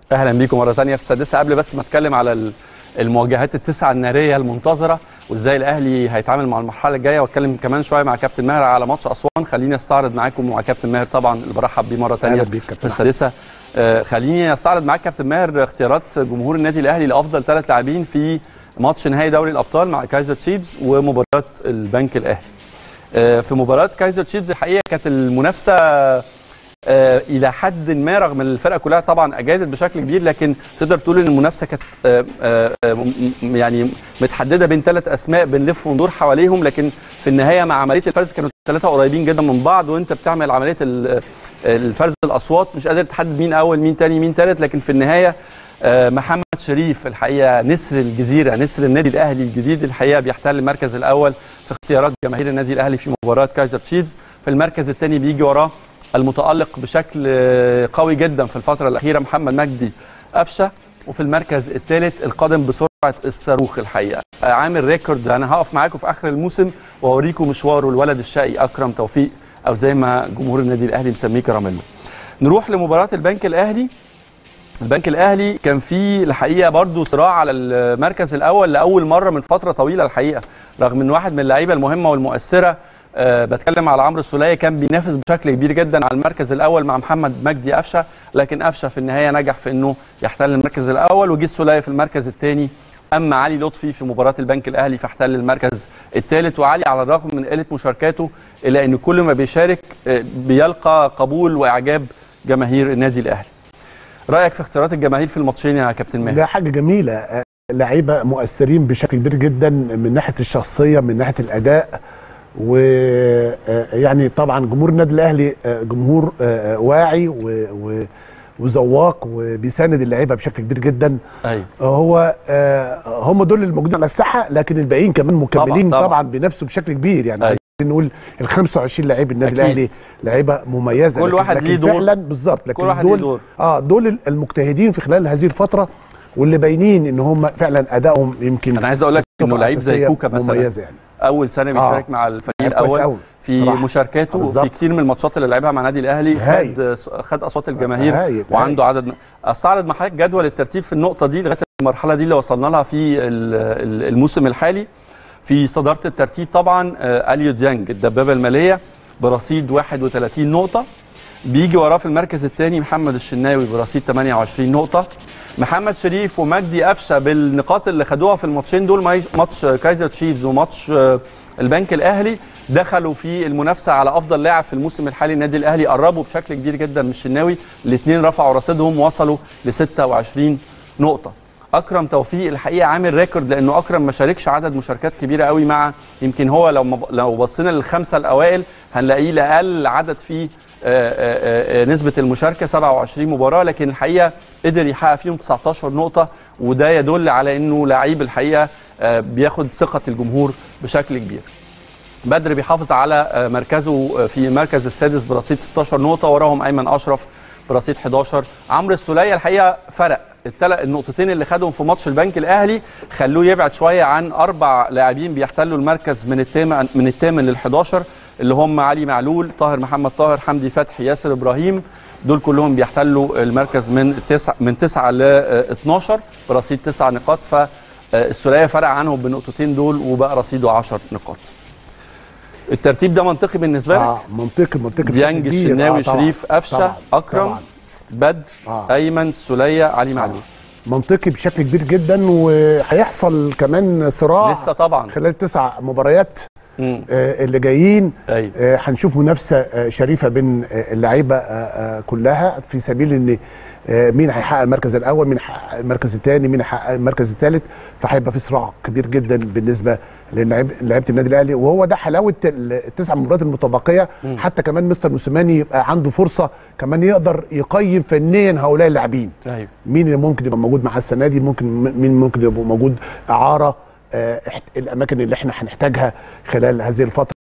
اهلا بيكم مره ثانيه في السادسه قبل بس ما اتكلم على ال- المواجهات التسعه الناريه المنتظره وازاي الاهلي هيتعامل مع المرحله الجايه واتكلم كمان شويه مع كابتن ماهر على ماتش اسوان خليني استعرض معاكم ومع كابتن ماهر طبعا اللي برحب بيه مره ثانيه أهلا بيك في كابتن السادسه آه، خليني استعرض معاك كابتن ماهر اختيارات جمهور النادي الاهلي لافضل ثلاث لاعبين في ماتش نهائي دوري الابطال مع كايزر تشيفز ومباراه البنك الاهلي آه، في مباراه كايزر تشيفز الحقيقه كانت المنافسه آه، الى حد ما رغم ان الفرقه كلها طبعا اجادت بشكل كبير لكن تقدر تقول ان المنافسه كانت آه، آه، آه، م- م- يعني متحدده بين ثلاث اسماء بنلف وندور حواليهم لكن في النهايه مع عمليه الفرز كانوا الثلاثه قريبين جدا من بعض وانت بتعمل عمليه ال- الفرز الاصوات مش قادر تحدد مين اول مين تاني مين تالت لكن في النهايه آه، محمد شريف الحقيقه نسر الجزيره نسر النادي الاهلي الجديد الحقيقه بيحتل المركز الاول في اختيارات جماهير النادي الاهلي في مباراه كايزر تشيفز في المركز الثاني بيجي وراه المتالق بشكل آه، قوي جدا في الفتره الاخيره محمد مجدي قفشه وفي المركز الثالث القادم بسرعه الصاروخ الحقيقه آه، عامل ريكورد انا هقف معاكم في اخر الموسم واوريكم مشواره الولد الشقي اكرم توفيق او زي ما جمهور النادي الاهلي مسميه كراميلو نروح لمباراه البنك الاهلي البنك الاهلي كان فيه الحقيقه برضو صراع على المركز الاول لاول مره من فتره طويله الحقيقه رغم ان واحد من اللعيبه المهمه والمؤثره أه بتكلم على عمرو السوليه كان بينافس بشكل كبير جدا على المركز الاول مع محمد مجدي قفشه لكن قفشه في النهايه نجح في انه يحتل المركز الاول وجه السوليه في المركز الثاني اما علي لطفي في مباراه البنك الاهلي فاحتل المركز الثالث وعلي على الرغم من قله مشاركاته الا ان كل ما بيشارك آه، بيلقى قبول واعجاب جماهير النادي الاهلي رايك في اختيارات الجماهير في الماتشين يا كابتن ماهر ده حاجه جميله آه، لعيبه مؤثرين بشكل كبير جدا من ناحيه الشخصيه من ناحيه الاداء ويعني طبعا جمهور النادي الاهلي آه، جمهور آه، واعي و- و- وذواق وبيساند اللعيبه بشكل كبير جدا ايوه هو آه، هم دول الموجودين على الساحه لكن الباقيين كمان مكملين طبعاً. طبعا, طبعا بنفسه بشكل كبير يعني أيوة. عايزين نقول ال 25 لعيب النادي أكيد. الاهلي لعيبه مميزه كل لكن واحد لكن ليه دور. فعلا بالظبط لكن كل واحد ليه دول دور. اه دول المجتهدين في خلال هذه الفتره واللي باينين ان هم فعلا ادائهم يمكن انا عايز اقول لك انه صفة لعيب زي أساسية كوكا مثلا مميزه يعني اول سنه بيشارك آه. مع الفريق لعيب كويس الاول أوي. في صراحة. مشاركاته بالظبط. في كتير من الماتشات اللي لعبها مع النادي الاهلي هايل. خد خد اصوات الجماهير هايل. وعنده عدد استعرض مع حضرتك جدول الترتيب في النقطه دي لغايه المرحله دي اللي وصلنا لها في ال- ال- الموسم الحالي في صداره الترتيب طبعا آه، اليو ديانج الدبابه الماليه برصيد 31 نقطه بيجي وراه في المركز الثاني محمد الشناوي برصيد 28 نقطه محمد شريف ومجدي قفشه بالنقاط اللي خدوها في الماتشين دول ماي- ماتش كايزر تشيفز وماتش آه، البنك الاهلي دخلوا في المنافسه على افضل لاعب في الموسم الحالي النادي الاهلي قربوا بشكل كبير جدا من الشناوي الاثنين رفعوا رصيدهم وصلوا ل 26 نقطه اكرم توفيق الحقيقه عامل ريكورد لانه اكرم ما شاركش عدد مشاركات كبيره قوي مع يمكن هو لو مب- لو بصينا للخمسه الاوائل هنلاقيه لاقل عدد فيه آه، آه، آه، نسبه المشاركه 27 مباراه لكن الحقيقه قدر يحقق فيهم 19 نقطه وده يدل على انه لعيب الحقيقه آه، بياخد ثقه الجمهور بشكل كبير بدر بيحافظ على آه، مركزه آه، في المركز السادس برصيد 16 نقطه وراهم ايمن اشرف برصيد 11 عمرو السوليه الحقيقه فرق التل... النقطتين اللي خدهم في ماتش البنك الاهلي خلوه يبعد شويه عن اربع لاعبين بيحتلوا المركز من الثامن من الثامن لل 11 اللي هم علي معلول طاهر محمد طاهر حمدي فتحي ياسر ابراهيم دول كلهم بيحتلوا المركز من تسع من 9 ل 12 برصيد 9 نقاط فالسوليه فرق عنهم بالنقطتين دول وبقى رصيده 10 نقاط الترتيب ده منطقي بالنسبه لك اه منطقي منطقي بشكل ديانج كبير. الشناوي آه طبعاً. شريف قفشه طبعاً. اكرم طبعاً. بدر آه. ايمن السوليه علي معلول منطقي بشكل كبير جدا وهيحصل كمان صراع لسه طبعا خلال تسع مباريات مم. آه، اللي جايين ايوه آه، هنشوف منافسه آه، شريفه بين آه، اللعيبه آه، آه، كلها في سبيل ان آه، مين هيحقق المركز الاول مين هيحقق المركز الثاني مين هيحقق المركز الثالث فهيبقى في صراع كبير جدا بالنسبه للعيب- لعيبه النادي الاهلي وهو ده حلاوه ال- التسع مباريات المتبقيه حتى كمان مستر موسيماني يبقى عنده فرصه كمان يقدر يقيم فنيا هؤلاء اللاعبين ايوه مين اللي ممكن يبقى موجود معاه السنه دي ممكن مين ممكن يبقى موجود اعاره آه، احت- الاماكن اللي احنا هنحتاجها خلال هذه الفتره